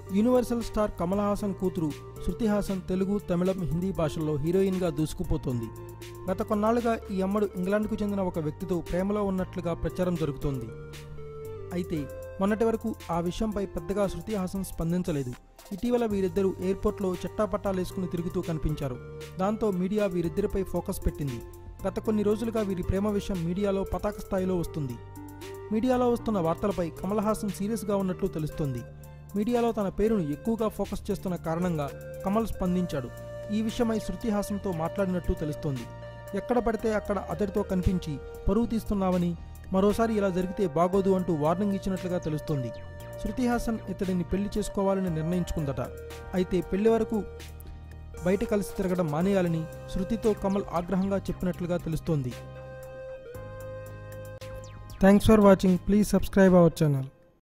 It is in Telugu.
యూనివర్సల్ స్టార్ కమల్ హాసన్ కూతురు శృతి హాసన్ తెలుగు తమిళం హిందీ భాషల్లో హీరోయిన్గా దూసుకుపోతోంది గత కొన్నాళ్లుగా ఈ అమ్మడు ఇంగ్లాండ్కు చెందిన ఒక వ్యక్తితో ప్రేమలో ఉన్నట్లుగా ప్రచారం జరుగుతోంది అయితే మొన్నటి వరకు ఆ విషయంపై పెద్దగా శృతి హాసన్ స్పందించలేదు ఇటీవల వీరిద్దరూ ఎయిర్పోర్ట్లో చెట్టాపట్టాలేసుకుని తిరుగుతూ కనిపించారు దాంతో మీడియా వీరిద్దరిపై ఫోకస్ పెట్టింది గత కొన్ని రోజులుగా వీరి ప్రేమ విషయం మీడియాలో పతాక స్థాయిలో వస్తుంది మీడియాలో వస్తున్న వార్తలపై కమల్ హాసన్ సీరియస్గా ఉన్నట్లు తెలుస్తోంది మీడియాలో తన పేరును ఎక్కువగా ఫోకస్ చేస్తున్న కారణంగా కమల్ స్పందించాడు ఈ విషయమై శృతి హాసన్తో మాట్లాడినట్టు తెలుస్తోంది ఎక్కడ పడితే అక్కడ అతడితో కనిపించి పరువు తీస్తున్నావని మరోసారి ఇలా జరిగితే బాగోదు అంటూ వార్నింగ్ ఇచ్చినట్లుగా తెలుస్తోంది శృతి హాసన్ ఇతడిని పెళ్లి చేసుకోవాలని నిర్ణయించుకుందట అయితే పెళ్లి వరకు బయట కలిసి తిరగడం మానేయాలని శృతితో కమల్ ఆగ్రహంగా చెప్పినట్లుగా తెలుస్తోంది thanks for watching please subscribe our channel